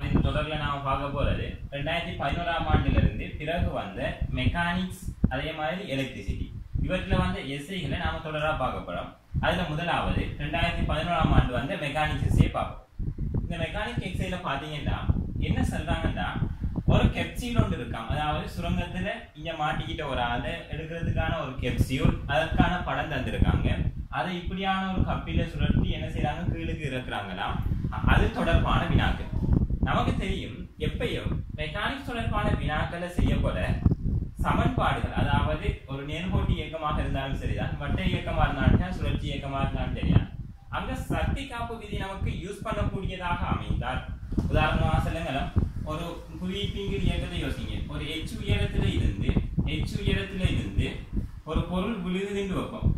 பார்த்து இந்த தொடர்ல நாம பார்க்க போறது ரெண்டாயிரத்தி பதினோராம் ஆண்டுல இருந்து பிறகு வந்த மெக்கானிக்ஸ் அதே மாதிரி எலக்ட்ரிசிட்டி இவற்றில் வந்த எஸ்ஐகளை நாம தொடரா பார்க்க போறோம் அதுல முதலாவது ரெண்டாயிரத்தி பதினோராம் ஆண்டு வந்த மெக்கானிக்ஸ் எஸ்ஐ பார்ப்போம் இந்த மெக்கானிக் எக்ஸைல பாத்தீங்கன்னா என்ன சொல்றாங்கன்னா ஒரு கெப்சியூல் ஒன்று இருக்காம் அதாவது சுரங்கத்துல இங்க மாட்டிக்கிட்ட ஒரு ஆளை எடுக்கிறதுக்கான ஒரு கெப்சியூல் அதற்கான படம் தந்திருக்காங்க அதை இப்படியான ஒரு கப்பில சுழற்றி என்ன செய்றாங்க கீழுக்கு இறக்குறாங்களாம் அ- அது தொடர்பான வினாக்கள் நமக்கு தெரியும் எப்பயும் மெக்கானிக்ஸ் தொடர்பான வினாக்களை செய்ய போல சமன்பாடுகள் அதாவது ஒரு நேர்கோட்டு இயக்கமாக இருந்தாலும் சரிதான் வட்ட இயக்கமா இருந்தாலும் சரி, சுழற்சி இயக்கமா இருந்தாலும் சரியா அங்க சக்தி காப்பு விதி நமக்கு யூஸ் பண்ணக்கூடியதாக அமைந்தால் உதாரணமாக சொல்லுங்களேன் ஒரு புவியீர்ப்பிங்கிற இயக்கத்தை யோசிங்க ஒரு எச் உயரத்துல இருந்து எச் உயரத்துல இருந்து ஒரு பொருள் விழுகுதுன்னு வைப்போம்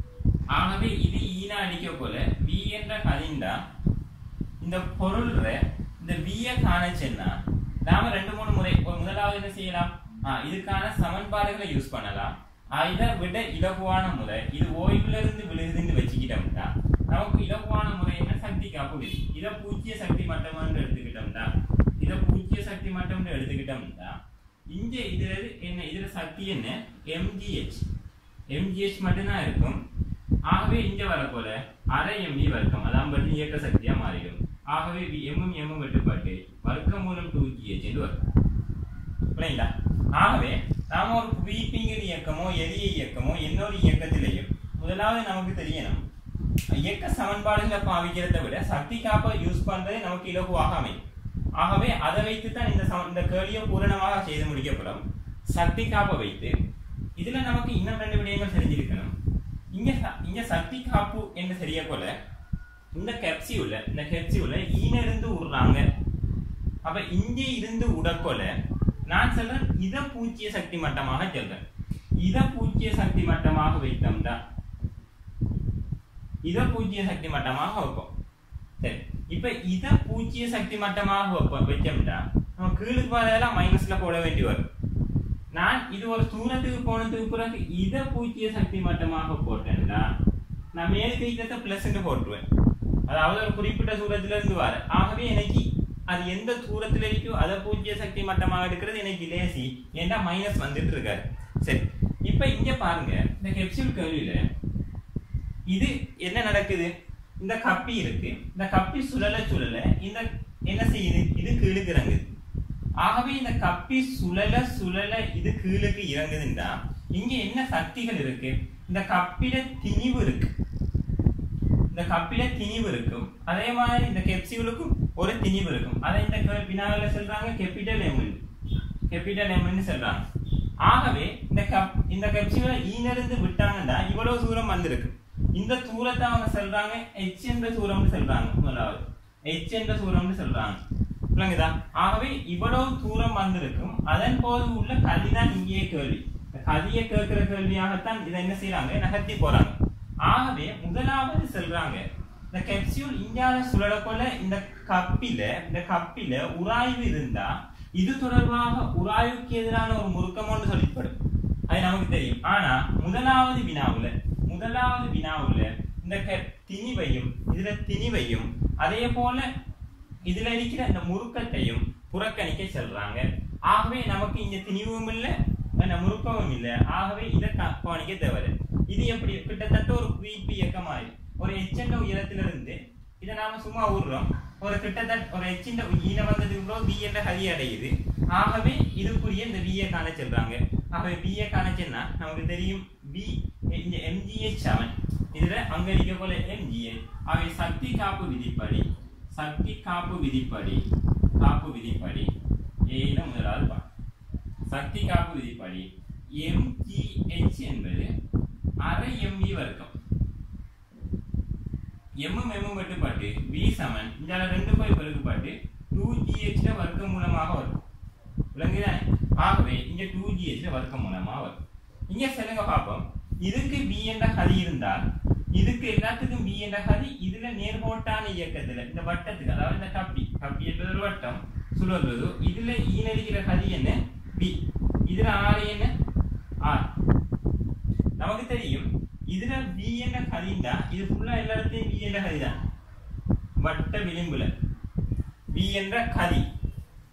ஆகவே இது ஈனா அடிக்க போல வி என்ற கதிண்டா இந்த பொருள்ற இந்த விய காணச்சுன்னா நாம ரெண்டு மூணு முறை ஒரு முதலாவது என்ன செய்யலாம் ஆ, இதுக்கான சமன்பாடுகளை யூஸ் பண்ணலாம் ஆ, இதை விட இலகுவான முறை இது ஓய்வுல இருந்து விழுகுதுன்னு வச்சுக்கிட்டோம்னா நமக்கு இலகுவான முறை என்ன சக்தி காப்பு விதி இதை பூஜ்ஜிய சக்தி மட்டம்னு எடுத்துக்கிட்டோம்னா இதை பூஜ்ஜிய சக்தி மட்டம்னு எடுத்துக்கிட்டோம்னா இங்க இதுல என்ன இதுல சக்தி என்ன எம்ஜிஹெச் எம்ஜிஹெச் மட்டும்தான் இருக்கும் ஆகவே இங்க வர போல அரை எம்டி வர்க்கம் அதான் பற்றி இயக்க சக்தியா மாறிடும் ஆகவே எம்மும் எம்மும் வெட்டுப்பாட்டு வர்க்க மூலம் டூ ஜிஹெச் என்று வரும் புரியுங்களா ஆகவே நாம ஒரு புவியீர்ப்பிங்கிற இயக்கமோ எரிய இயக்கமோ இன்னொரு இயக்கத்திலேயும் முதலாவது நமக்கு தெரியணும் இயக்க சமன்பாடுகளை பாவிக்கிறதை விட சக்தி காப்பை யூஸ் பண்றது நமக்கு இலகுவாக அமையும் ஆகவே அதை வைத்து தான் இந்த சம- இந்த கேள்வியை பூரணமாக செய்து முடிக்கப்படும் சக்தி காப்பை வைத்து இதுல நமக்கு இன்னும் ரெண்டு விடயங்கள் தெரிஞ்சிருக்கணும் இங்க ச- இங்க சக்தி காப்பு என்று தெரிய போல இந்த கெப்சியூல இந்த கெப்சியூல ஈன இருந்து விடுறாங்க அப்ப இங்கே இருந்து உடக்கொல நான் சொல்றேன் இத பூச்சிய சக்தி மட்டமாக சொல்றேன் இத பூச்சிய சக்தி மட்டமாக வைத்தோம்னா இத பூஜ்ஜிய சக்தி மட்டமாக வைப்போம் சரி இப்ப இத பூஜ்ஜிய சக்தி மட்டமாக வைப்போம் வச்சோம்னா நம்ம கீழுக்கு வரதெல்லாம் மைனஸ்ல போட வேண்டி வரும் நான் இது ஒரு தூரத்துக்கு போனதுக்கு பிறகு இத பூஜ்ஜிய சக்தி மட்டமாக போட்டேன்னா நான் மேலுக்கு இதத்தை பிளஸ் போட்டுருவேன் அதாவது ஒரு குறிப்பிட்ட தூரத்துல இருந்து வர ஆகவே எனக்கு அது எந்த தூரத்துல இருக்கோ அதை பூஜ்ஜிய சக்தி மட்டமாக எடுக்கிறது எனக்கு லேசி ஏன்டா மைனஸ் வந்துட்டு இருக்காரு சரி இப்ப இங்க பாருங்க இந்த கெப்சூல் கேள்வியில இது என்ன நடக்குது இந்த கப்பி இருக்கு இந்த கப்பி சுழல சுழல இந்த என்ன செய்யுது இது கீழுக்கு இறங்குது ஆகவே இந்த கப்பி சுழல சுழல இது கீழுக்கு இறங்குதுன்னா இங்க என்ன சக்திகள் இருக்கு இந்த கப்பில திணிவு இருக்கு இந்த கப்பில திணிவு இருக்கும் அதே மாதிரி இந்த கெப்சிகளுக்கும் ஒரு திணிவு இருக்கும் அதை இந்த கே- வினாவில சொல்றாங்க கேபிட்டல் எம்என் கேபிட்டல் எம்என் சொல்றாங்க ஆகவே இந்த கப் இந்த கெப்சிகளை ஈனிருந்து விட்டாங்கன்னா இவ்வளவு தூரம் வந்திருக்கு இந்த தூரத்தை அவங்க சொல்றாங்க எச் என்ற தூரம்னு சொல்றாங்க முதலாவது எச் என்ற தூரம்னு சொல்றாங்க விளங்குதா ஆகவே இவ்வளவு தூரம் வந்திருக்கும் அதன் போது உள்ள கதி தான் இங்கேயே கேள்வி இந்த கதியை கேட்கிற கேள்வியாகத்தான் இதை என்ன செய்யறாங்க நகர்த்தி போறாங்க ஆகவே முதலாவது சொல்றாங்க இந்த கெப்சியூல் இந்தியாவில சுழலக்கொள்ள இந்த கப்பில இந்த கப்பில உராய்வு இருந்தா இது தொடர்பாக உராய்வுக்கு எதிரான ஒரு முறுக்கம் ஒன்று சொல்லிப்படும் அது நமக்கு தெரியும் ஆனா முதலாவது வினாவுல முதலாவது வினாவுல இந்த க- திணிவையும் இதுல திணிவையும் அதே போல இதுல இருக்கிற இந்த முறுக்கத்தையும் புறக்கணிக்க சொல்றாங்க ஆகவே நமக்கு இங்க திணிவும் இல்ல அந்த முறுக்கமும் இல்ல ஆகவே இதை க- கவனிக்க தேவை இது எப்படி கிட்டத்தட்ட ஒரு குவிப்பு இயக்கம் மாதிரி ஒரு எச்சண்ட உயரத்திலிருந்து இதை நாம சும்மா விடுறோம் ஒரு கிட்டத்தட்ட ஒரு எச்சிண்ட ஈன வந்ததுக்கு அப்புறம் பி என்ற ஹரி அடையுது ஆகவே இதுக்குரிய இந்த விஏ காண சொல்றாங்க ஆகவே விஏ காண சொன்னா நமக்கு தெரியும் பி இங்க எம்ஜிஹெச் செவன் இதுல அங்க இருக்க போல எம்ஜிஹெச் ஆகவே சக்தி காப்பு விதிப்படி சக்தி காப்பு விதிப்படி காப்பு விதிப்படி ஏல முதலாவது பா சக்தி காப்பு விதிப்படி எம்ஜிஹெச் என்பது அரை எம்வி வர்க்கம் எம்மும் எம்மும் வெட்டுப்பாட்டு வி சமன் இந்த ரெண்டு போய் பெருக்குப்பாட்டு டூ ஜிஹெச்ல வர்க்க மூலமாக வரும் விளங்குதானே ஆகவே இங்க டூ ஜிஹெச்ல வர்க்க மூலமாக வரும் இங்க சொல்லுங்க பார்ப்போம் இதுக்கு பி என்ற கதி இருந்தால் இதுக்கு எல்லாத்துக்கும் பி என்ற கதி இதுல நேர்கோட்டான இயக்கத்துல இந்த வட்டத்துக்கு அதாவது இந்த கப்பி கப்பி என்பது ஒரு வட்டம் சுழல்வது இதுல ஈனடிக்கிற கதி என்ன பி இதுல ஆறு என்ன ஆர் நமக்கு தெரியும் இதுல பி என்ற கதிண்டா இது ஃபுல்லா எல்லா இடத்தையும் பி என்ற கதி தான் வட்ட விளிம்புல பி என்ற கதி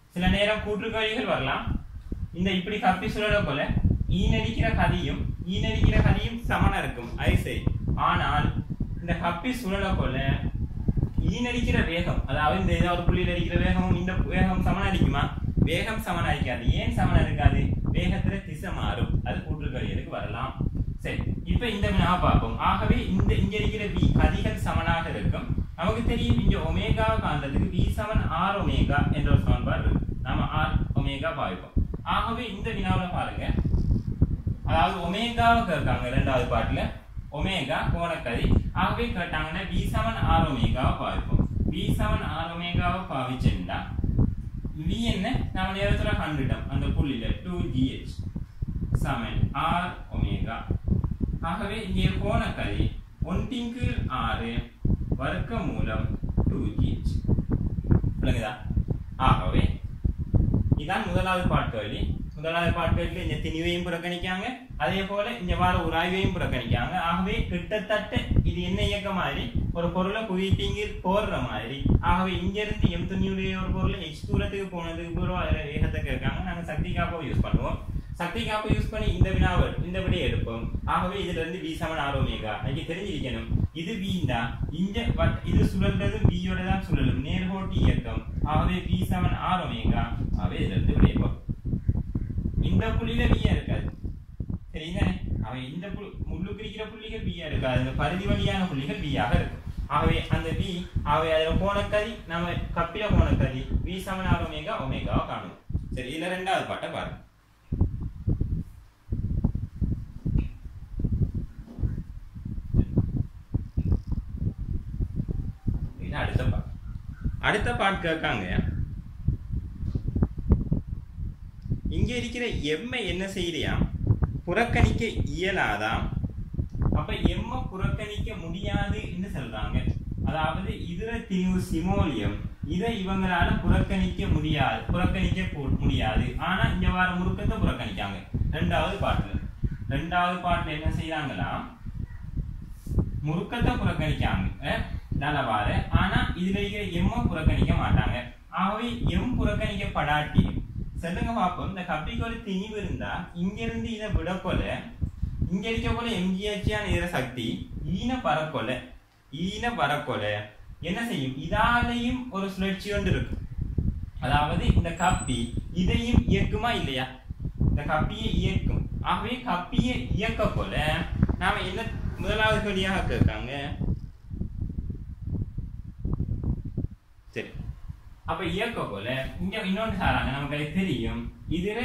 சில நேரம் கூற்றுக்கழிகள் வரலாம் இந்த இப்படி கப்பி சுழல போல ஈனடிக்கிற கதியும் ஈனடிக்கிற கதியும் சமனா இருக்கும் அது சரி ஆனால் இந்த கப்பி சுழல போல ஈனடிக்கிற வேகம் அதாவது இந்த ஏதாவது ஒரு புள்ளியில் அடிக்கிற வேகமும் இந்த வேகம் சமனா அடிக்குமா வேகம் சமனா அடிக்காது ஏன் சமனா இருக்காது வேகத்துல திசை மாறும் அது கூற்றுக்கழிகளுக்கு வரலாம் சரி இப்ப இந்த வினா பார்ப்போம் ஆகவே இந்த இங்க இருக்கிற வி கதிகள் சமனாக இருக்கும் நமக்கு தெரியும் இங்க ஒமேகா காந்தத்துக்கு வி சமன் ஆர் ஒமேகா என்ற ஒரு சமன்பாடு இருக்கு நாம ஆர் ஒமேகா பாய்ப்போம் ஆகவே இந்த வினாவுல பாருங்க அதாவது ஒமேகாவை கேட்காங்க இரண்டாவது பாட்டுல ஒமேகா கோணக்கதி ஆகவே கேட்டாங்கன்னா வி சமன் ஆர் ஒமேகாவை பாவிப்போம் வி சமன் ஆர் ஒமேகாவை பாவிச்சிருந்தா வி என்ன நம்ம நேரத்துல கண்டுட்டோம் அந்த புள்ளியில டூ ஜிஹெச் சமன் ஆர் ஒமேகா ஆகவே இங்கே கோணக்கதி ஒன்றின் கீழ் ஆறு வர்க்க மூலம் டூ ஜிஹெச் விளங்குதா ஆகவே இதான் முதலாவது பாட்டு வழி முதலாவது பாட்டு வழியில் இந்த திணிவையும் புறக்கணிக்காங்க அதே போல இந்த வார உராய்வையும் புறக்கணிக்காங்க ஆகவே கிட்டத்தட்ட இது என்ன இயக்க மாதிரி ஒரு பொருளை குவிட்டிங்கில் போடுற மாதிரி ஆகவே இங்க இருந்து எம் துணியுடைய ஒரு பொருளை எச் தூரத்துக்கு போனதுக்கு பூர்வம் அதில் வேகத்தை கேட்காங்க நாங்க சக்தி காப்பை யூஸ் பண்ணுவோம் சக்தி காப்பை யூஸ் பண்ணி இந்த வினாவை இந்த விடையை எடுப்போம் ஆகவே இதுல இருந்து வி சமன் ஆரோமேகா எனக்கு தெரிஞ்சிருக்கணும் இது வி தான் இந்த but இது சுழல்றது வியோட தான் சுழலும் நேர்கோட்டு இயக்கம் ஆகவே வி சமன் ஆரோமேகா ஆகவே இதுல இருந்து விடையப்போம் இந்த புள்ளியில வியா இருக்காது சரிதானே அவன் இந்த புல் முள்ளுக்கு இருக்கிற புள்ளிகள் வியா இருக்காது இந்த பரிதி வழியான புள்ளிகள் வியாக இருக்கும் ஆகவே அந்த வி ஆகவே அதுல கோணக்கதி நம்ம கப்பில கோணக்கதி வி சமன் ஆர் ஒமேகா ஒமேகாவை காணும் சரி இதுல ரெண்டாவது பாட்டை பாருங்க இது அடுத்த பாட் அடுத்த பாட் கேட்காங்க இங்க இருக்கிற எம்மை என்ன செய்யறியா புறக்கணிக்க இயலாதாம் அப்ப எம்ம புறக்கணிக்க முடியாதுன்னு சொல்றாங்க அதாவது இதுல திணிவு சிமோலியம் இதை இவங்களால புறக்கணிக்க முடியாது புறக்கணிக்க கூ- முடியாது ஆனா இந்த வார முறுக்கத்தை புறக்கணிக்காங்க ரெண்டாவது பாட்டுல ரெண்டாவது பாட்டுல என்ன செய்யறாங்களா முறுக்கத்தை புறக்கணிக்காங்க நலவார ஆனா இதுல இருக்கிற எம்ம புறக்கணிக்க மாட்டாங்க ஆகவே எம் புறக்கணிக்கப்படாட்டி சொல்லுங்க பாப்போம் இந்த கப்பிக்கு ஒரு திணிவு இருந்தா இங்க இருந்து இதை விட போல இங்க இருக்க போல எம்ஜிஹெச்சான இதர சக்தி ஈன பரக்கொலை ஈன பரக்கொலை என்ன செய்யும் இதாலையும் ஒரு சுழற்சி ஒன்று இருக்கும் அதாவது இந்த கப்பி இதையும் இயக்குமா இல்லையா இந்த கப்பியை இயக்கும் ஆகவே கப்பியை இயக்க போல நாம என்ன முதலாவது வழியாக கேட்காங்க சரி அப்ப இயக்க போல இங்க இன்னொன்று சாராங்க நமக்கு அது தெரியும் இதுல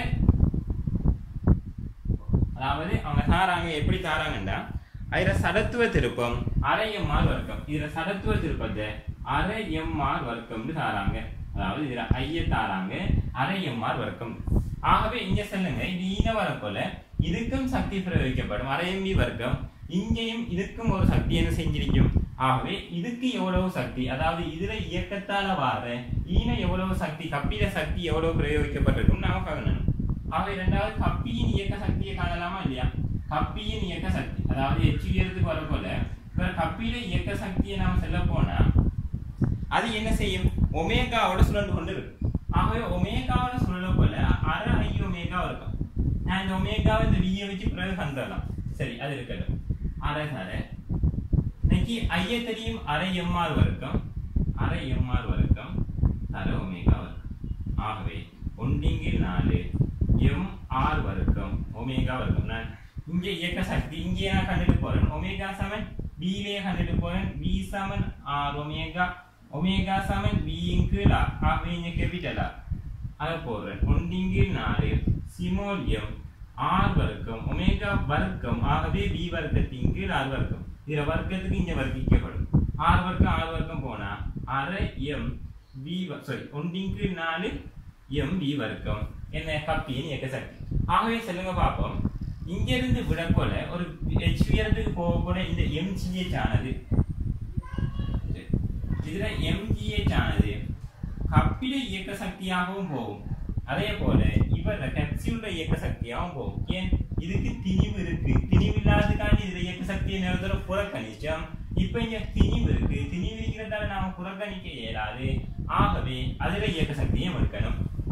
அதாவது அவங்க தாராங்க எப்படி தாராங்கன்னா அதுல சடத்துவ திருப்பம் அரை எம்ஆர் வர்க்கம் இதுல சடத்துவ திருப்பத்தை அரை எம்ஆர் வர்க்கம்னு தாராங்க அதாவது இதுல ஐய தாராங்க அரை எம்ஆர் வர்க்கம் ஆகவே இங்க சொல்லுங்க இது ஈன வரப்போல இதுக்கும் சக்தி பிரயோகிக்கப்படும் அரை எம்பி வர்க்கம் இங்கேயும் இதுக்கும் ஒரு சக்தி என்ன செஞ்சிருக்கும் ஆகவே இதுக்கு எவ்வளவு சக்தி அதாவது இதுல இயக்கத்தால வார ஈன எவ்வளவு சக்தி கப்பில சக்தி எவ்வளவு பிரயோகிக்கப்பட்டிருக்கும் நாம காணணும் ஆகவே இரண்டாவது கப்பியின் இயக்க சக்தியை காணலாமா இல்லையா கப்பியின் இயக்க சக்தி அதாவது எச் உயரத்துக்கு வர போல இவர் கப்பியில இயக்க சக்தியை நாம செல்ல போனா அது என்ன செய்யும் ஒமேகாவோட சுழண்டு கொண்டு இருக்கு ஆகவே ஒமேகாவோட சுழல போல அரை ஐ ஒமேகா இருக்கும் நான் இந்த ஒமேகாவை இந்த வியை வச்சு பிறகு கண்டுடலாம் சரி அது இருக்கட்டும் அரை அரை இன்னைக்கு ஐய தெரியும் அரை எம்ஆர் வர்க்கம் அரை எம்ஆர் வர்க்கம் தர ஒமேகா வர்க்கம் ஆகவே ஒன்றிங்கில் நாலு எம் ஆர் வர்க்கம் ஒமேகா வர்க்கம் நான் இங்கே இயக்க சக்தி இங்கே நான் கண்டுட்டு போறேன் ஒமேகா சமன் பியிலே கண்டுட்டு போறேன் பி சமன் ஆர் ஒமேகா ஒமேகா சமன் பியின் கீழ் ஆர் ஆகவே இங்கே கேபிட்டல் ஆர் அதை போடுறேன் ஒன்றிங்கில் நாலு சிமோலியம் ஆர் வர்க்கம் ஒமேகா வர்க்கம் ஆகவே பி வர்க்கத்தின் கீழ் ஆர் வர்க்கம் இதுல வர்க்கத்துக்கு இங்க வர்க்கிக்கப்படும் ஆர் வர்க்கம் ஆர் வர்க்கம் போனா அரை எம் பி சாரி ஒன்றின் கீழ் நாலு எம் பி வர்க்கம் என்ன கப்பியின் இயக்க சக்தி ஆகவே சொல்லுங்க பார்ப்போம் இங்க இருந்து விட போல ஒரு ஹெச் உயரத்துக்கு போக கூட இந்த எம்ஜிஹெச் ஆனது சரி. இதுல எம்ஜிஹெச் ஆனது கப்பில இயக்க சக்தியாகவும் போகும் அதே போல இவர் கப்சியுள்ள இயக்க சக்தியாகவும் போகும் ஏன் இதுக்கு திணிவு இருக்கு திணிவு இல்லாததுக்காண்டி இதுல இயக்க சக்தியை நிறுத்தற புறக்கணிச்சோம் இப்ப இங்க திணிவு இருக்கு திணிவு இருக்கிறதால நாம புறக்கணிக்க இயலாது ஆகவே அதுல இயக்க சக்தியும் இருக்கணும்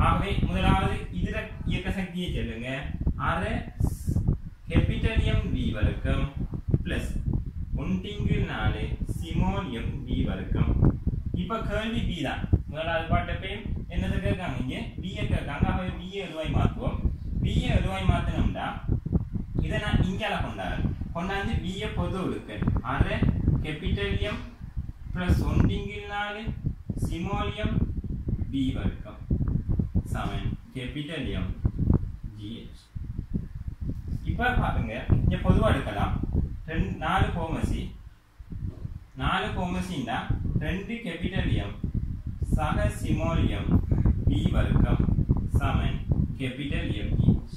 ஆகவே முதலாவது இதர இயக்க சக்தியை சொல்லுங்க அரை கேபிட்டல் எம் வி வர்க்கம் பிளஸ் ஒன்றிங்கு நாலு சிமோல் எம் வி வர்க்கம் இப்ப கேள்வி பி தான் முதலாவது பாட்டப்பையும் என்னது கேட்காங்க இங்க பிஏ கேட்காங்க ஆகவே பிஏ எழுவாய் மாற்றுவோம் பிஏ எழுவாய் மாத்தினோம்னா இதை நான் இங்கால கொண்டாடுறேன் கொண்டாந்து பிஏ பொது இருக்கு அரை கேபிட்டல் எம் பிளஸ் ஒன்றிங்கில் நாலு சிமோலியம் பி வர்க்கம் சமன் கேபிட்டல் எம் ஜிஹெச் இப்ப பாருங்க இங்க பொதுவா எடுக்கலாம் ரெண்டு நாலு கோமசி நாலு கோமசின்னா ரெண்டு கேபிட்டல் எம் சக சிமோலியம் பி வர்க்கம் சமன் கேபிட்டல் எம் ஜிஹெச்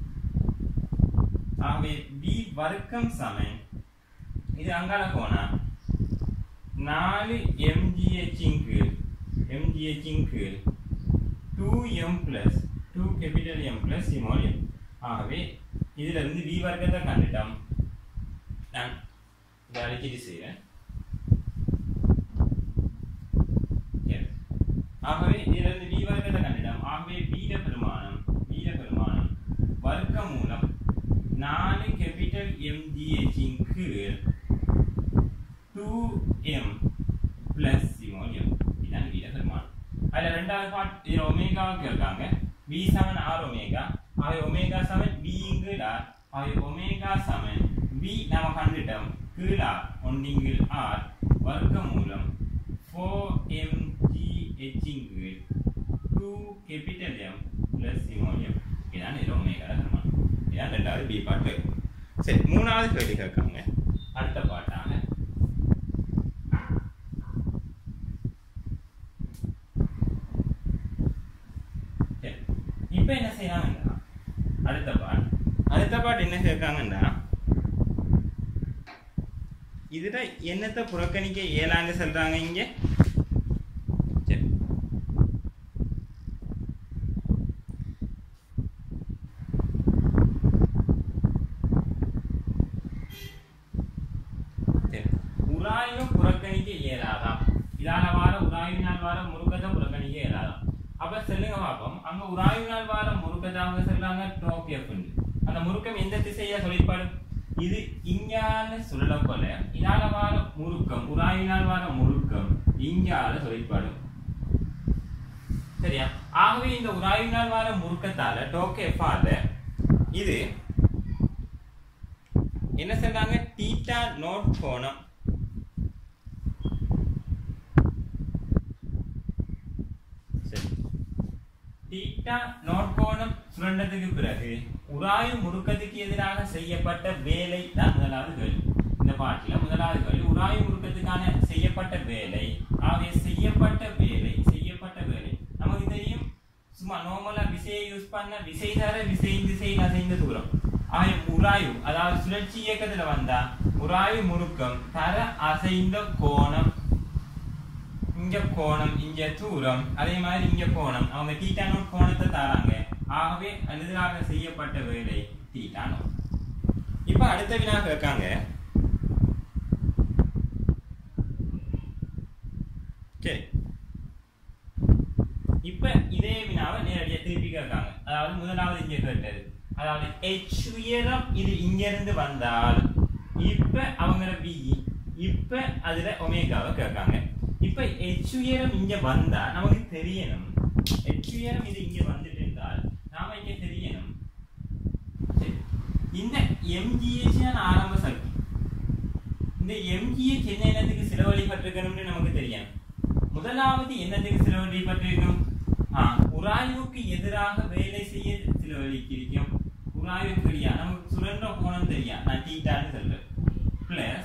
ஆகவே பி வர்க்கம் சமன் இது அங்கால போனா நாலு எம்ஜிஹெச்சின் கீழ் எம்ஜிஹெச்சின் கீழ் two M plus two capital M plus small M ஆகவே இதுல இருந்து வி வர்க்கத்தை கண்டுட்டோம் நான் இதை அடிக்கடி செய்கிறேன் Yes. ஆகவே இதுல இருந்து வி வர்க்கத்தை கண்டுட்டோம் ஆகவே வீட பெருமானம் வீட பெருமானம் வர்க்க மூலம் நாலு கேபிட்டல் எம்ஜிஹெச்சின் கீழ் two M plus small M இதான் வீட பெருமானம் அதுல ரெண்டாவது பார்ட் இதுல ஒமேகாவுக்கு இருக்காங்க வி செவன் ஆர் ஒமேகா ஆகவே ஒமேகா செவன் வி கீழார் ஆகவே ஒமேகா செவன் வி நாம கண்டுட்டோம் கீழார் ஒன்றிங்கில் ஆர் வர்க்க மூலம் ஃபோர் எம் ஜி ஹெச்சின் கீழ் two capital M plus small M இதான் இது ஒமேகா பெருமானம் இதான் ரெண்டாவது பி பாட்டு சரி மூணாவது கேள்வி கேட்காங்க அடுத்த பாட்டாக சரி. இப்ப என்ன செய்யறாங்கன்னா அடுத்த பாட் அடுத்த பாட் என்ன கேட்காங்கன்னா இதுல என்னத்தை புறக்கணிக்க இயலான்னு சொல்றாங்க இங்க சரி சரி. உராய்வு புறக்கணிக்க இயலாதாம் இதால வார உராய்வினால் வார முருகதை புறக்கணிக்க இயலாதாம் அப்ப சொல்லுங்க பாப்போம் அங்க உராய்வினால் வார முருகதை அவங்க சொல்றாங்க டோக்கியப் அந்த முருக்கம் எந்த திசையா சொல்லிப்பாடு இது இங்கால சுழல போல இதால வார முருக்கம் உராய்வினால் வார முருக்கம் இங்கால சொல்லிப்பாடு சரியா ஆகவே இந்த உராய்வினால் வார முருக்கத்தால டோக்கேஃபால இது என்ன சொல்றாங்க தீட்டா நோட் கோணம் சரி தீட்டா நோட் கோணம் சுரண்டதுக்கு பிறகு உராயு முறுக்கத்துக்கு எதிராக செய்யப்பட்ட வேலை தான் முதலாவது கேள்வி இந்த பாட்டில முதலாவது கேள்வி உராயு முறுக்கத்துக்கான செய்யப்பட்ட வேலை ஆகவே செய்யப்பட்ட வேலை செய்யப்பட்ட வேலை நமக்கு தெரியும் சும்மா நார்மலா விசையை யூஸ் பண்ண விசை தர விசையின் திசையில் அசைந்த தூரம் ஆகவே உராயு அதாவது சுழற்சி இயக்கத்துல வந்தா உராயு முறுக்கம் தர அசைந்த கோணம் இங்க கோணம் இங்க தூரம் அதே மாதிரி இங்க கோணம் அவங்க தீட்டா நோட் கோணத்தை தராங்க ஆகவே எதிராக செய்யப்பட்ட வேலை தீட்டா நோட் இப்ப அடுத்த வினா கேட்காங்க சரி இப்ப இதே வினாவை நேரடியா திருப்பி கேட்காங்க அதாவது முதலாவது இங்க கேட்டது அதாவது h உயரம் இது இங்க இருந்து வந்தால் இப்ப அவங்கள v இப்ப அதுல ஒமேகாவை கேட்காங்க இப்ப h உயரம் இங்க வந்தா நமக்கு தெரியணும் h உயரம் இது இங்க வந்துட்டு இருந்தால் நாம இங்க தெரியணும் சரி. இந்த mgh தான் ஆரம்ப சக்தி இந்த mgh என்ன என்னத்துக்கு செலவழிப்பட்டிருக்கணும்னு நமக்கு தெரியும் முதலாவது என்னத்துக்கு செலவழிப்பட்டிருக்கும் ஆ, உராய்வுக்கு எதிராக வேலை செய்ய செலவழிக்கிறோம் உராய்வுக்கு இல்லையா நமக்கு சுழன்ற கோணம் தெரியும் நான் தீட்டான்னு சொல்றேன் பிளஸ்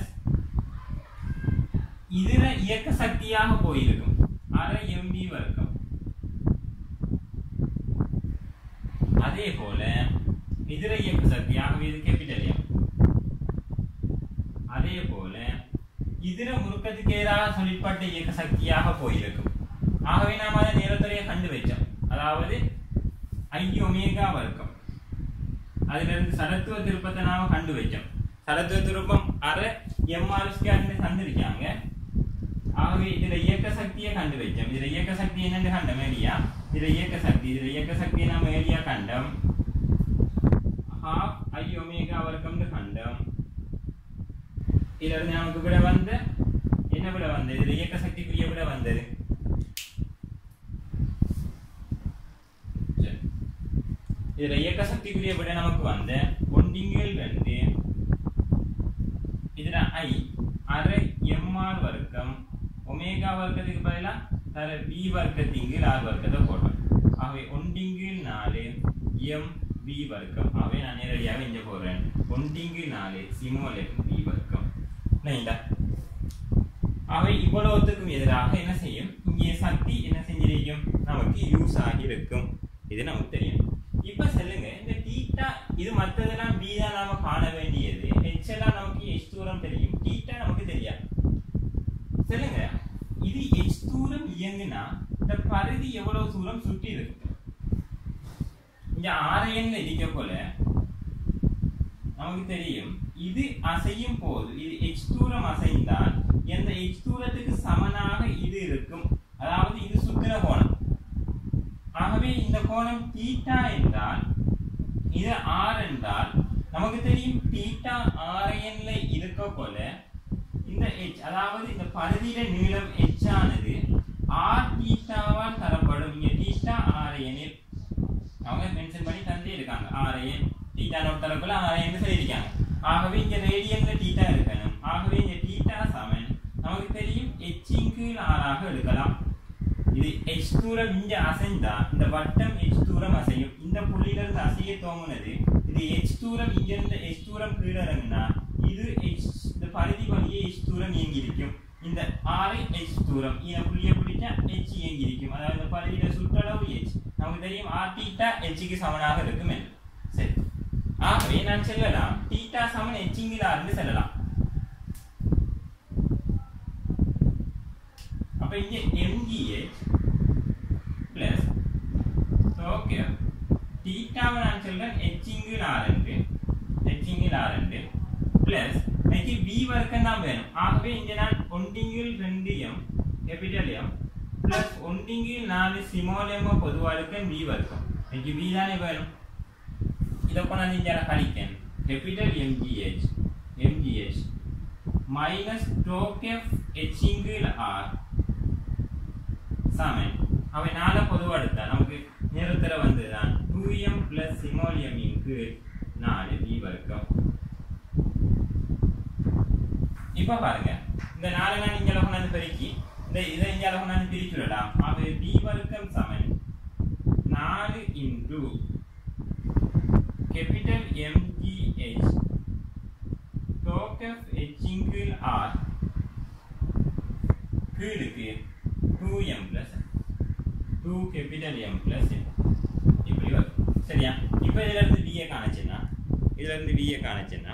இதுல இயக்க சக்தியாக போயிருக்கும் அரை எம்பி வர்க்கம் அதே போல இதர இயக்க சக்தியாக இது கேபிட்டல் எம் அதே போல இதர முறுக்கத்துக்கு எதிராக சொல்லிப்பட்ட இயக்க சக்தியாக போயிருக்கும் ஆகவே நாம் அதை நேரத்துறையை கண்டு வச்சோம் அதாவது ஐ ஒமேகா வர்க்கம் அதுல இருந்து சடத்துவ திருப்பத்தை நாம கண்டு வச்சோம் சடத்துவ திருப்பம் அரை எம்ஆர் ஸ்கேர்னு தந்திருக்காங்க ஆகவே இதுல இயக்க சக்தியை கண்டு வச்சோம் இதுல இயக்க சக்தி என்னன்னு கண்டம் ஏரியா இதுல இயக்க சக்தி இதுல இயக்க சக்தியை நம்ம ஏரியா கண்டம் ஹாஃப் ஐ ஒமேகா வர்க்கம்னு கண்டம் இதுல இருந்து நமக்கு விட வந்த என்ன விட வந்தது இதுல இயக்க சக்திக்குரிய விட வந்தது சரி. இதுல இயக்க சக்திக்குரிய விட நமக்கு வந்த ஒன்றிங்கள் வந்து இதுல ஐ அரை எம்ஆர் வர்க்கம் ஒமேகா வர்க்கத்துக்கு பதிலா தர வி வர்க்கத்திங்கில் ஆர் வர்க்கத்தை போட்டோம் ஆகவே ஒன்றிங்கில் நாலு எம் வி வர்க்கம் ஆகவே நான் நேரடியாக இங்க போடுறேன் ஒன்றிங்கில் நாலு சிமோலெட் வி வர்க்கம் இல்லைங்களா அவை இவ்வளவுத்துக்கும் எதிராக என்ன செய்யும் இங்கே சக்தி என்ன செஞ்சிருக்கும் நமக்கு யூஸ் ஆகி இருக்கும் இது நமக்கு தெரியும் இப்ப சொல்லுங்க இந்த தீட்டா இது மத்ததெல்லாம் பி தான் நாம காண வேண்டியது ஹெச் எல்லாம் நமக்கு எச் தூரம் தெரியும் தீட்டா நமக்கு தெரியாது சொல்லுங்க இது எச் தூரம் இயங்குனா இந்த பரிதி எவ்வளவு தூரம் சுற்றி இருக்கு இங்க ஆரையன்ல இருக்க போல நமக்கு தெரியும் இது அசையும் போது இது எச் தூரம் அசைந்தால் எந்த எச் தூரத்துக்கு சமனாக இது இருக்கும் அதாவது இது சுக்கிர கோணம் ஆகவே இந்த கோணம் தீட்டா என்றால் இது ஆர் என்றால் நமக்கு தெரியும் தீட்டா ஆர்என்ல இருக்க போல இந்த எச் அதாவது இந்த பரிதியில நீளம் எச் ஆனது ஆர் தீட்டாவால் தரப்படும் இங்க தீட்டா ஆர்எனில் அவங்க மென்ஷன் பண்ணி தந்தே இருக்காங்க ஆர்என் தீட்டா நோட் தரக்குள்ள ஆர்என் சொல்லியிருக்காங்க ஆகவே இங்க ரேடியன்ல தீட்டா இருக்கணும் ஆகவே இங்க தீட்டா சமன் நமக்கு தெரியும் எச்சின் கீழ் ஆறாக எடுக்கலாம் இது எச் தூரம் இங்க அசைந்தா இந்த வட்டம் எச் தூரம் அசையும் இந்த புள்ளியில இருந்து அசைய தோங்குனது இது எச் தூரம் இங்க இருந்து எச் தூரம் கீழே இறங்குனா இது எச் இந்த பரிதி வழியே எச் தூரம் இயங்கி இருக்கும் இந்த ஆரை எச் தூரம் இந்த புள்ளியை பிடிச்சா எச் இயங்கி இருக்கும் அதாவது இந்த பரிதியில சுற்றளவு எச் நமக்கு தெரியும் ஆர் தீட்டா எச்சுக்கு சமனாக இருக்கும் என்று சரி ஆகவே நான் சொல்லலாம் தீட்டா சமன் எச்சிங்கில் ஆர்னு சொல்லலாம் அப்ப இங்க எம்ஜிஹெச் பிளஸ் ஓகே தீட்டாவை நான் சொல்றேன் எச்சிங்கில் ஆரண்டு எச்சிங்கில் ஆரண்டு பிளஸ் எனக்கு வி வர்க்கம் தான் வேணும் ஆகவே இங்க நான் ஒன்றிங்கில் ரெண்டு எம் கேபிட்டல் எம் பிளஸ் ஒன்றிங்கில் நாலு சிமோல் எம் பொதுவா இருக்க வி வர்க்கம் எனக்கு வி தானே வேணும் இதை கொண்டாந்து இங்க கழிக்கேன் கேபிட்டல் எம்ஜிஹெச் எம்ஜிஹெச் மைனஸ் டோகெஃப் எச்சிங்கில் ஆர் சமன் அவை நால பொதுவா எடுத்தா நமக்கு நிறத்துல வந்துதான் டூ எம் பிளஸ் சிமோலியம் கீழ் நாலு வி வர்க்கம் இப்ப பாருங்க இந்த நாலு நான் இங்க கொண்டாந்து பெருக்கி இந்த இதை இங்க கொண்டாந்து பிரிச்சு விடலாம் ஆகவே வி வர்க்கம் சமன் நாலு இன்டு கேபிட்டல் எம்ஜிஹெச் டோகெஃப் எச்சின் கீழ் ஆர் கீழுக்கு two M plus two capital M plus இப்படி வரும் சரியா இப்போ இதுல இருந்து விஏ காணச்சுன்னா இதுல இருந்து விஏ காணச்சுன்னா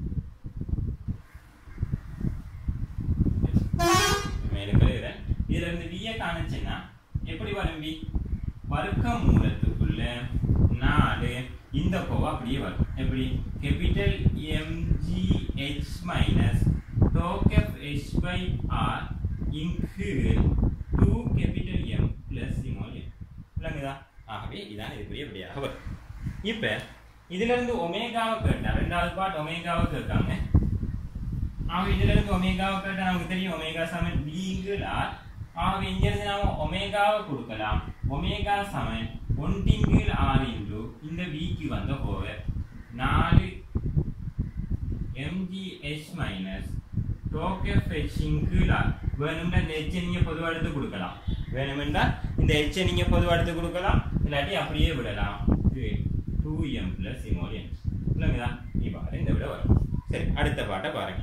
மேலுக்கு எழுதுறேன் இதுல இருந்து விஏ காணச்சுன்னா எப்படி வரும் வி வர்க்க மூலத்துக்குள்ள நாலு இந்த கோவா அப்படியே வரும் எப்படி கேபிட்டல் எம்ஜிஹெச் மைனஸ் டோகெஃப் ஹெச் பை ஆர் இங்கு two capital M plus small M விளங்குதா ஆகவே இதான் இதுக்குரிய விடையாக வரும் இப்போ இதுல இருந்து ஒமேகாவை கேட்டா ரெண்டாவது பார்ட் ஒமேகாவை கேட்காங்க ஆக இதுல இருந்து ஒமேகாவை கேட்டா நமக்கு தெரியும் ஒமேகா சமன் பிங்கிள் ஆர் ஆகவே இங்க இருந்து நாம ஒமேகாவை கொடுக்கலாம் ஒமேகா சமன் ஒன்றிங்கில் ஆர் இன்டு இந்த விக்கு வந்த போவர் நாலு எம்ஜிஹெச் மைனஸ் டோகெஃப் ஹெச்சின் கீழ் ஆர் வேணும்னா இந்த ஹெச்சை நீங்க பொதுவா எடுத்து கொடுக்கலாம் வேணுமென்றா இந்த ஹெச்சை நீங்க பொதுவா எடுத்து கொடுக்கலாம் இல்லாட்டி அப்படியே விடலாம் two M plus small M இல்லைங்களா இவ்வாறு இந்த விட வரும் சரி அடுத்த பாட்டை பாருங்க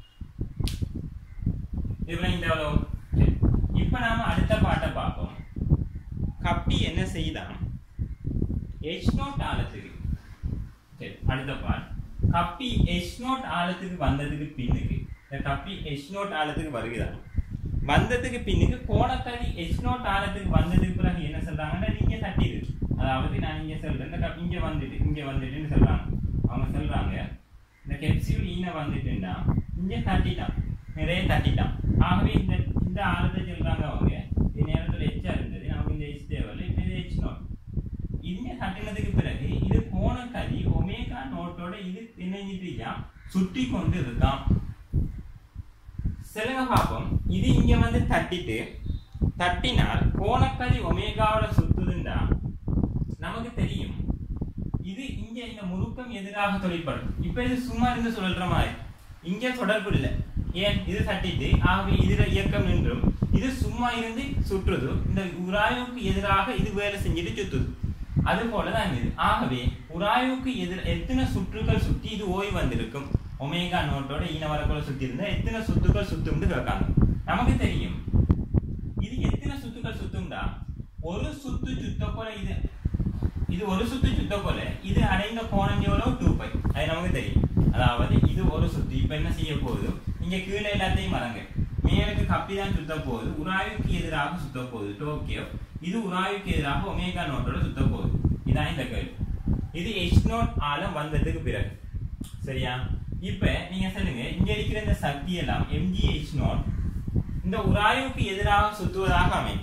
இதுல இந்த எவ்வளவு சரி. இப்ப நாம அடுத்த பாட்டை பார்ப்போம் கப்பி என்ன செய்தான் எச் நோட் ஆழத்துக்கு சரி அடுத்த பாட் கப்பி எச் நோட் ஆழத்துக்கு வந்ததுக்கு பின்னுக்கு இந்த கப்பி எச் நோட் ஆழத்துக்கு வருகிறான் வந்ததுக்கு பின்னுக்கு கோணக்கதி எச் நோட் ஆழத்துக்கு வந்ததுக்கு பிறகு என்ன சொல்றாங்கன்னா நீங்க தட்டிடு அதாவது நான் இங்க சொல்றேன் இந்த கப்பி இங்க வந்துட்டு இங்க வந்துட்டுன்னு சொல்றாங்க அவங்க சொல்றாங்க இந்த கெப்சியூல் ஈன வந்துட்டுன்னா இங்க தட்டிட்டான் நிறைய தட்டிட்டான் ஆகவே இந்த இந்த இந்த ஆழத்தை சொல்றாங்க அவங்க இந்த நேரத்துல எச்சா இருந்தது நமக்கு இந்த எச் தேவையில்லை இப்போ இது எச் நோட் இந்த கட்டினதுக்கு பிறகு இது கோணக்கதி ஒமேகா நோட்டோட இது என்ன செஞ்சிட்டு சுற்றி கொண்டு இருக்கான் சொல்லுங்க பாப்போம் இது இங்க வந்து தட்டிட்டு தட்டினால் கோணக்கதி ஒமேகாவோட சுத்துதுண்டா நமக்கு தெரியும் இது இங்க இந்த முறுக்கம் எதிராக தொழிற்படும் இப்ப இது சும்மா இருந்து சொல்ற மாதிரி இங்க தொடர்பு இல்லை ஏன் இது தட்டிட்டு ஆகவே இதுல இயக்கம் நின்றும் இது சும்மா இருந்து சுற்றுது இந்த உராய்வுக்கு எதிராக இது வேலை செஞ்சுட்டு சுத்துது அது போலதான் இது ஆகவே உராய்வுக்கு எதிர் எத்தனை சுற்றுகள் சுற்றி இது ஓய்வு வந்திருக்கும் ஒமேகா நோட்டோட ஈன வரக்குள்ள சுத்தி இருந்தா எத்தனை சுத்துக்கள் சுத்தும்னு கேட்காங்க நமக்கு தெரியும் இது எத்தனை சுத்துக்கள் சுத்தும்டா ஒரு சுத்து சுத்த போல இது இது ஒரு சுத்து சுத்த போல இது அடைந்த கோணம் எவ்வளவு டூ பை அது நமக்கு தெரியும் அதாவது இது ஒரு சுத்து இப்ப என்ன செய்ய போகுது இங்க கீழே எல்லாத்தையும் மறங்க மேலுக்கு கப்பி தான் சுத்த போகுது உராய்வுக்கு எதிராக சுத்த போகுது டோக்கியோ இது உராய்வுக்கு எதிராக ஒமேகா நோட்டோட சுத்த போகுது இதான் இந்த கேள்வி இது எச் நோட் ஆழம் வந்ததுக்கு பிறகு சரியா இப்ப நீங்க சொல்லுங்க இங்க இருக்கிற இந்த சக்தி எல்லாம் எம்ஜிஹெச் நோட் இந்த உராய்வுக்கு எதிராக சுத்துவதாக அமையும்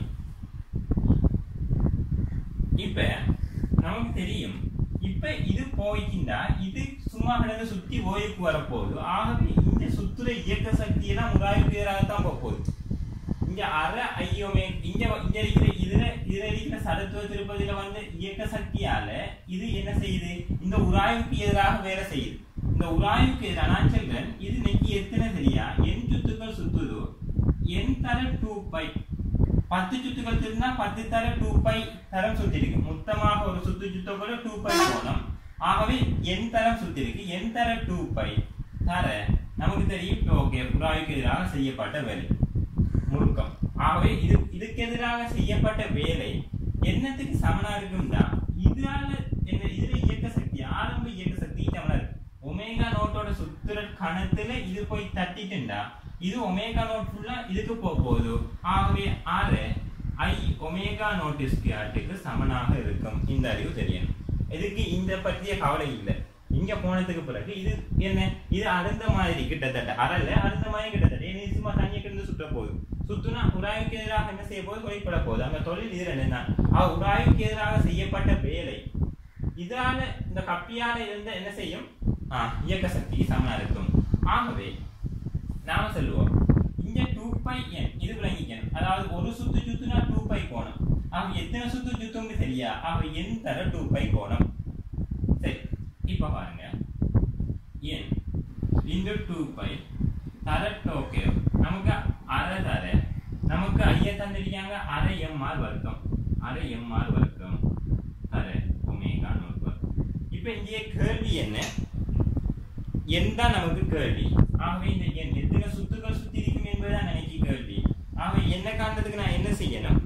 இப்ப நமக்கு தெரியும் இப்ப இது போய்க்கின்றா இது சும்மா கிடந்து சுத்தி ஓய்வுக்கு வரப்போகுது ஆகவே இந்த சுத்துற இயக்க சக்தி எல்லாம் உராய்வுக்கு எதிராகத்தான் போக போகுது இங்க அரை ஐயோமே இங்க இங்க இருக்கிற இதுல இதுல இருக்கிற சடத்துவ திருப்பதியில வந்து இயக்க சக்தியால இது என்ன செய்யுது இந்த உராய்வுக்கு எதிராக வேலை செய்யுது இந்த உராய்வுக்கு எதிராக நான் சொல்றேன் இது இன்னைக்கு எத்தனை சரியா என் சுத்துக்கள் சுத்துதோ என் தர டூ பை பத்து சுத்துக்கள் திருந்தா பத்து தர டூ பை தரம் சுத்திருக்கு மொத்தமாக ஒரு சுத்து சுத்த போல டூ பை கோணம் ஆகவே என் தரம் சுத்திருக்கு என் தர டூ பை தர நமக்கு தெரியும் ஓகே உராய்வுக்கு எதிராக செய்யப்பட்ட வேலை முழுக்கம் ஆகவே இது இதுக்கு எதிராக செய்யப்பட்ட வேலை என்னத்துக்கு சமனா இருக்கும்னா இதனால என்ன இதுல இயக்க சக்தி ஆரம்ப இயக்க சக்தி சமனா இருக்கு ஒமேகா நோட்டோட சுத்துற கணத்துல இது போய் தட்டிட்டுண்டா இது ஒமேகா நோட் ஃபுல்லா இதுக்கு போக போகுது ஆகவே ஆறு ஐ ஒமேகா நோட் ஸ்கியாட்டுக்கு சமனாக இருக்கும் இந்த அறிவு தெரியணும் இதுக்கு இந்த பற்றிய கவலை இல்லை இங்க போனதுக்கு பிறகு இது என்ன இது அடுத்த மாதிரி கிட்டத்தட்ட அறல அடுத்த மாதிரி கிட்டத்தட்ட இது சும்மா தண்ணியை கிடந்து சுட்ட போகுது சுத்துனா உராய்வுக்கு எதிராக என்ன செய்ய போகுது தொழிற்பட போகுது அங்க தொழில் இதுல என்னன்னா அவ உராய்வுக்கு எதிராக செய்யப்பட்ட வேலை இதனால இந்த கப்பியால இருந்த என்ன செய்யும் ஆ, இயக்க சக்தி சமனா இருக்கும் ஆகவே நாம சொல்லுவோம் இங்க டூ பை என் இது விளங்கிக்கணும் அதாவது ஒரு சுத்து சுத்துனா டூ பை கோணம் ஆக எத்தனை சுத்து சுத்தும்னு சரியா ஆக என் தர டூ பை கோணம் சரி இப்ப பாருங்க என் இன்டு டூ பை தர டோக்கே நமக்கு அரை தர நமக்கு ஐய தந்திருக்காங்க அரை எம்ஆர் வர்க்கம் அரை எம்ஆர் வர்க்கம் தர ஒமேகா நோட் வர்க்கம் இப்ப இங்கே கேள்வி என்ன எண் தான் நமக்கு கேள்வி ஆகவே இந்த எண் எத்தனை சுத்துக்கள் சுத்தி இருக்கும் என்பதுதான் எனக்கு கேள்வி ஆகவே என்ன காண்றதுக்கு நான் என்ன செய்யணும்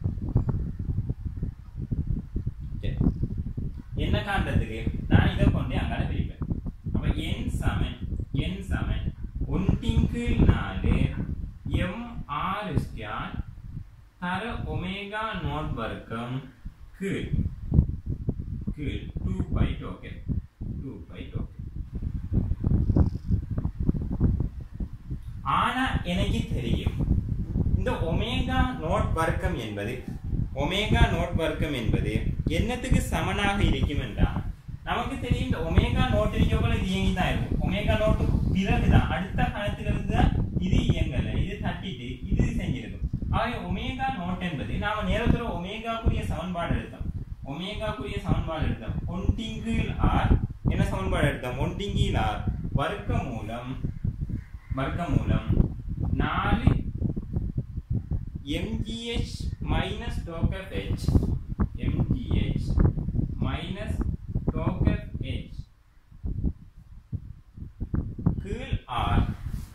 சரி. என்ன காண்றதுக்கு நான் இதை கொண்டு அங்கால பிரிப்பேன் அப்ப என் சமன் என் சமன் ஒன்றின் கீழ் நாலு எம் ஆர் ஸ்டார் தர ஒமேகா நோட் வர்க்கம் கீழ் கீழ் டூ பை டோக்கன் டூ பை டோக்கன் ஆனா எனக்கு தெரியும் இந்த ஒமேகா நோட் வர்க்கம் என்பது ஒமேகா நோட் வர்க்கம் என்பது என்னத்துக்கு சமனாக இருக்கும் என்றால் நமக்கு தெரியும் இந்த ஒமேகா நோட் இருக்கக்குள்ள இது இயங்கி தான் இருக்கும் ஒமேகா நோட்டுக்கு பிறகுதான் அடுத்த காலத்திலிருந்து தான் இது இயங்கல இது தட்டிட்டு இது செஞ்சிருக்கும் ஆகவே ஒமேகா நோட் என்பது நாம நேரத்துல ஒமேகாக்குரிய சமன்பாடு எடுத்தோம் ஒமேகாக்குரிய சமன்பாடு எடுத்தோம் ஒன்டிங்கில் ஆர் என்ன சமன்பாடு எடுத்தோம் ஒன்டிங்கில் ஆர் வர்க்க மூலம் வர்க்க மூலம் நாலு எம்ஜிஹெச் மைனஸ் டோக்கப் ஹெச் எம்ஜிஹெச் மைனஸ் டோக்கப் ஹெச் கீழ் ஆர்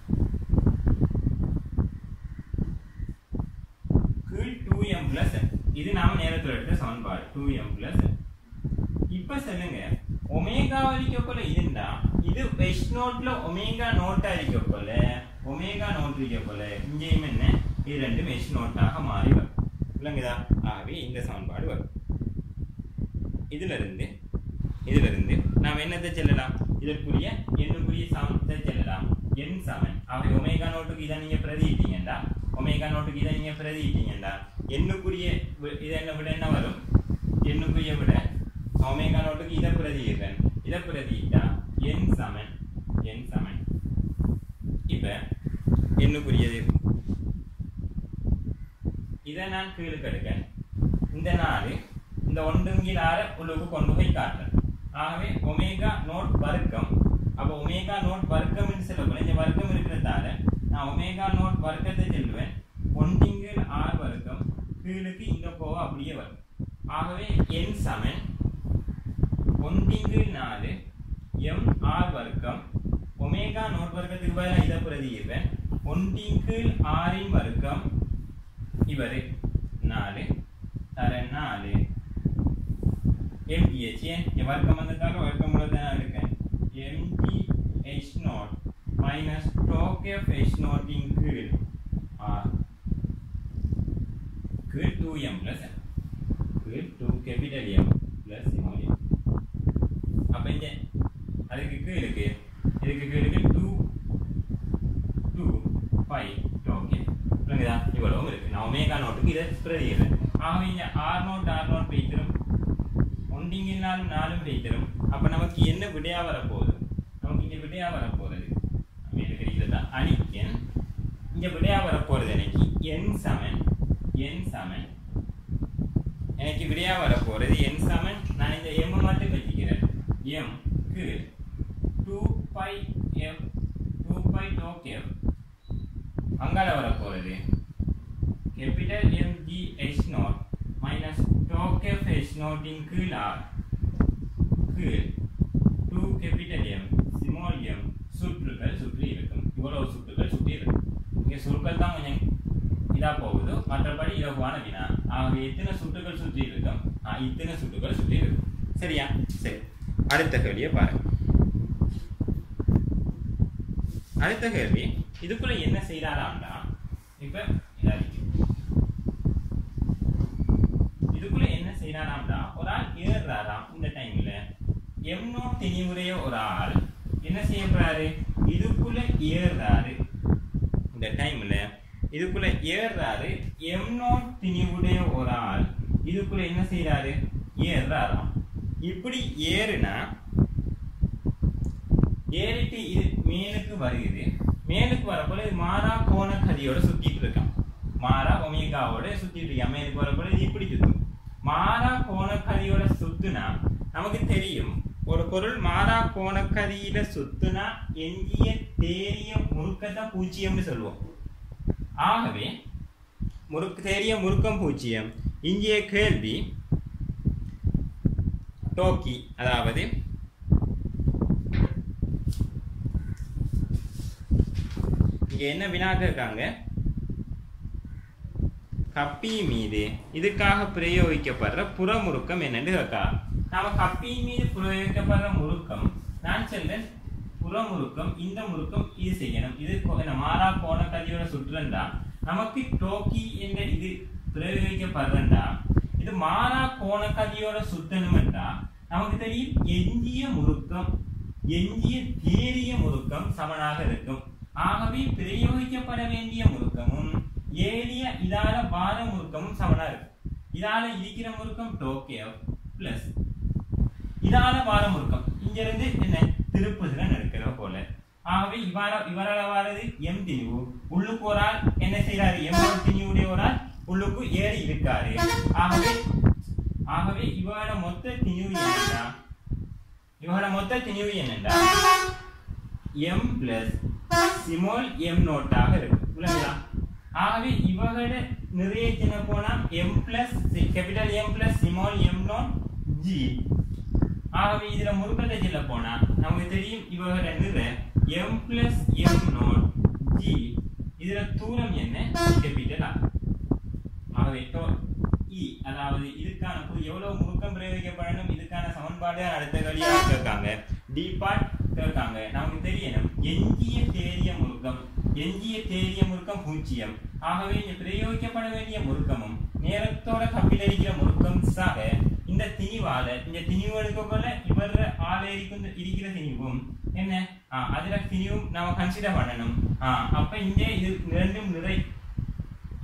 கீழ் டூ எம் பிளஸ் இது நாம நேரத்தில் எடுத்த சமன்பாடு டூ எம் பிளஸ் இப்ப சொல்லுங்க ஒமேகா அடிக்கப்போல இருந்தா இது வெஸ்ட் நோட்ல ஒமேகா நோட்டா அடிக்கப்போல ஒமேகா நோட் இருக்கப்போல இங்கேயும் என்ன இது ரெண்டும் வெஸ்ட் நோட்டாக மாறி வரும் விளங்குதா ஆகவே இந்த சமன்பாடு வரும் இதுல இருந்து இதுல இருந்து நாம் என்னத்தை செல்லலாம் இதற்குரிய எண்ணுக்குரிய சமத்தை செல்லலாம் எண் சமன் அவை ஒமேகா நோட்டுக்கு இதை நீங்க பிரதிட்டீங்கன்னா ஒமேகா நோட்டுக்கு இதை நீங்க பிரதிட்டீங்கடா எண்ணுக்குரிய வி- இதை என்ன விட என்ன வரும் எண்ணுக்குரிய விட ஒமேகா நோட்டுக்கு இதை பிரதியிடுறேன் இதை பிரதியிட்டா என் சமன் என் சமன் இப்ப எண்ணுக்குரியது இதை நான் கீழுக்கு எடுக்கேன் இந்த நாலு இந்த ஒன்றுங்கில் ஆற உள்ளுக்கு கொண்டு போய் காட்டுறேன் ஆகவே ஒமேகா நோட் வர்க்கம் அப்போ ஒமேகா நோட் வர்க்கம் சொல்லப்போல இந்த வர்க்கம் இருக்கிறதால நான் ஒமேகா நோட் வர்க்கத்தை சொல்லுவேன் ஒன்றிங்கில் ஆர் வர்க்கம் கீழுக்கு இங்க போக அப்படியே வரும் ஆகவே என் சமன் ஒன்றிங்கில் நாலு எம் ஆர் வர்க்கம் ஒமேகா நோட் வர்க்கத்துக்கு பதிலாக இதை பிரதியிடுவேன் ஒன்றிங்கில் ஆறின் வர்க்கம் இவரு நாலு தர நாலு MPH ஏன் இங்க வர்க்கம் வந்ததால வர்க்கம் மூலம் தான் நான் இருக்கேன் MG H நாட் மைனஸ் டோக் எஃப் H நாட்டின் கீழ் R கீழ் டூ எம் பிளஸ் கீழ் two capital M plus small M அப்ப இங்க அதுக்கு கீழுக்கு இதுக்கு கீழுக்கு டூ டூ ஃபைவ் ஓகே புரியுதா இவ்வளவும் இருக்கு நான் ஒமேகா நோட்டுக்கு இதை பிரதியிடுறேன் ஆகவே இங்க ஆர் நோட் ஆர் நோட் வைத்திரும் ஒன்றிங்கினாலும் நாலும் வைத்திரும் அப்ப நமக்கு என்ன விடையா வரப்போகுது நமக்கு இங்க விடையா வரப்போறது மேல கிடைக்கிறதா அணிக்கன் இங்க விடையா வரப்போறது எனக்கு என் சமன் என் சமன் எனக்கு விடையா வரப்போறது என் சமன் நான் இந்த எம் மட்டும் வச்சுக்கிறேன் எம் க்கு two by F two by டோக் எஃப் அங்கால வரப்போறது capital M G H naught minus டோக் எஃப் ஹெச் நாட்டின் கீழ் ஆர் கீழ் two capital M small M சுற்றுகள் சுற்றி இருக்கும் இவ்வளவு சுற்றுகள் சுற்றி இருக்கும் இங்க சுருக்கள் தான் கொஞ்சம் இதா போகுது மற்றபடி இலகுவான வினா ஆகவே எத்தனை சுற்றுகள் சுற்றி இருக்கும் ஆ, இத்தனை சுற்றுகள் சுற்றி இருக்கும் சரியா சரி அடுத்த கேள்வியை பாருங்க அடுத்த கேள்வி இதுக்குள்ள என்ன செய்யறாராம்டா இப்ப இதாச்சு. இதுக்குள்ள என்ன செய்யறாராம்டா ஒரு ஆள் ஏறுறாராம் இந்த டைம்ல எம் நோட் திணிவுடைய ஒரு ஆள் என்ன செய்ய போறாரு இதுக்குள்ள ஏறுறாரு இந்த டைம்ல இதுக்குள்ள ஏறுறாரு எம் நோட் திணிவுடைய ஒரு ஆள் இதுக்குள்ள என்ன செய்யறாரு ஏறுறாராம் இப்படி ஏறுனா ஏறிட்டு இது மேலுக்கு வருகிறது மேலுக்கு வரப்போல இது மாறா கோண கதியோட சுத்திட்டு இருக்கான் மாறா ஒமேகாவோட சுத்திட்டு இருக்கான் மேலுக்கு வரப்போல இது இப்படி சுத்தும் மாறா கோண கதியோட சுத்துனா நமக்கு தெரியும் ஒரு பொருள் மாறா கோண கதியில சுத்துனா எஞ்சிய தேரிய முறுக்கத்தான் பூச்சியம்னு சொல்லுவோம் ஆகவே முறுக்கு தேரிய முறுக்கம் பூச்சியம் இங்கே கேள்வி டோக்கி அதாவது இங்க என்ன வினா கேட்காங்க கப்பி மீது இதுக்காக பிரயோகிக்கப்படுற புறமுறுக்கம் என்னன்னு கேட்கா நாம கப்பி மீது பிரயோகிக்கப்படுற முறுக்கம் நான் சொல்றேன் புறமுறுக்கம் இந்த முறுக்கம் இது செய்யணும் இது கொ- என்ன மாறா கோண கதியோட சுற்றுண்டா நமக்கு டோக்கி என்ற இது பிரயோகிக்கப்படுறண்டா இது மாறா கோண கதியோட சுத்தணும்டா நமக்கு தெரியும் எஞ்சிய முறுக்கம் எஞ்சிய தேறிய முறுக்கம் சமனாக இருக்கும் ஆகவே பிரயோகிக்கப்பட வேண்டிய முறுக்கமும் ஏறிய இதால வார முறுக்கமும் சமனா இருக்கும் இதால இருக்கிற முறுக்கம் டோக்கியோ பிளஸ் இதால வார முறுக்கம் இங்க இருந்து என்ன திருப்புதிரன் எடுக்கிற போல ஆகவே இவ்வாற இவரால வாரது எம் திணிவு உள்ளுக்கு ஒரு ஆள் என்ன செய்யறாரு எம் திணிவுடைய ஒரு ஆள் உள்ளுக்கு ஏறி இருக்காரு ஆகவே ஆகவே இவரோட மொத்த திணிவு என்னன்னா இவரோட மொத்த திணிவு என்னன்னா எம் பிளஸ் சிமோல் எம் நோட்டாக இருக்கு புரியுதா ஆகவே இவகளோட நிறைய சின்ன போனா M plus capital M plus small M naught G ஆகவே இதுல முறுக்கத்தை சொல்ல போனா நமக்கு தெரியும் இவகளோட நிற M plus M naught G இதுல தூரம் என்ன கேபிட்டல் ஆர் ஆகவே டோ- இ அதாவது இதுக்கான புது எவ்வளவு முறுக்கம் பிரயோகிக்கப்படணும் இதுக்கான சமன்பாடு அடுத்த வழியாக கேட்காங்க டி பார்ட் கேட்காங்க நமக்கு தெரியணும் எஞ்சிய தேரிய முறுக்கம் எஞ்சிய தேரிய முறுக்கம் பூஜ்ஜியம் ஆகவே இங்க பிரயோகிக்கப்பட வேண்டிய முறுக்கமும் நேரத்தோட கப்பிலடிக்கிற முறுக்கம் சாக இந்த திணிவால இந்த திணிவு எடுக்கக்குள்ள இவர் ஆள இருக்கும் இருக்கிற திணிவும் என்ன ஆ, அதுல திணிவும் நாம கன்சிடர் பண்ணணும் ஆ, அப்ப இங்க இது ரெண்டும் நிறை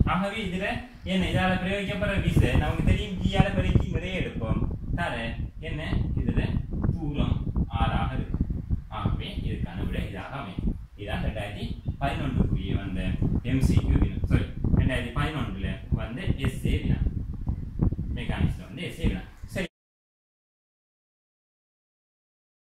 ஆகவே இதுல என்ன இதால பிரயோகிக்கப்படுற விசை நமக்கு தெரியும் ஜியால பெருக்கி நிறைய எடுப்போம் தர என்ன இதுல தூரம் ஆறாக இருக்கு ஆகவே இதுக்கான விட இதாக அமையும் இதான் ரெண்டாயிரத்தி பதினொன்றுக்குரிய வந்த எம்சிக்யூ வினா சாரி ரெண்டாயிரத்தி பதினொன்றுல வந்த எஸ்ஏ வினா மெக்கானிக்ஸ்ல வந்து எஸ்ஏ வினா